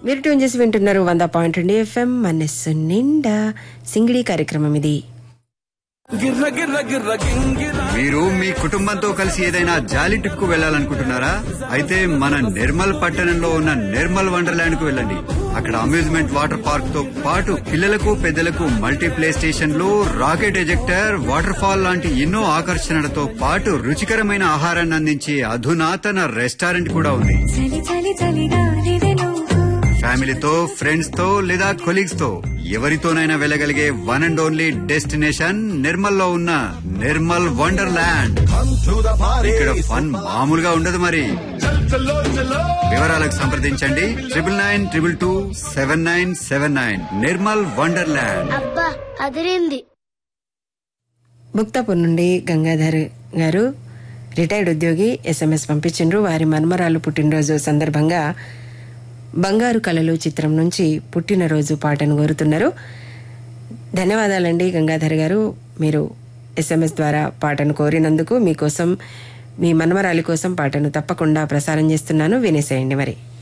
మీరు ట్యూన్ చేసి వింటున్నారు వంద పాయింట్ రెండు ఎఫ్ఎం మనస్సు నిండా సింగిడి కార్యక్రమం ఇది గిర్ర గిర్ర గిర్ర గింగిర మీరు మీ కుటుంబంతో కలిసి ఏదైనా జాలీ ట్రిప్ కు వెళ్ళాలనుకుంటున్నారా అయితే మన నిర్మల్ పట్టణంలో ఉన్న నిర్మల్ వండర్లాండ్ కు వెళ్ళండి అక్కడ అమ్యూజ్మెంట్ వాటర్ పార్క్ తో పాటు పిల్లలకు పెద్దలకు మల్టీ ప్లే స్టేషన్లు రాకెట్ ఎజెక్టర్ వాటర్ ఫాల్ లాంటి ఎన్నో ఆకర్షణలతో పాటు రుచికరమైన ఆహారాన్ని అందించే అధునాతన రెస్టారెంట్ కూడా ఉంది చలి చలి చలిగాలివెను ఫ్యామిలీతో ఫ్రెండ్స్ తో లేదా కొలీగ్స్ తో ఎవరితోనైనా వెళ్ళగలిగే one and only destination Nirmal లో ఉన్న నిర్మల్ వండర్లాండ్ ఇక్కడ ఫన్ మామూలుగా ఉండదు మరి వివరాలకు సంప్రదించండి triple nine triple two seven nine seven nine Nirmal wonderland అబ్బా అదిరింది ముక్తాపూర్ నుండి గంగాధర్ గారు రిటైర్డ్ ఉద్యోగి ఎస్ఎంఎస్ పంపించిండ్రు వారి మన్మరాలు పుట్టినరోజు సందర్భంగా బంగారు కళలు చిత్రం నుంచి పుట్టినరోజు పాటను కోరుతున్నారు ధన్యవాదాలండి గంగాధర్ గారు మీరు ఎస్ఎంఎస్ ద్వారా పాటను కోరినందుకు మీకోసం మీ మన్మరాలి కోసం పాటను తప్పకుండా ప్రసారం చేస్తున్నాను వినేసేయండి మరి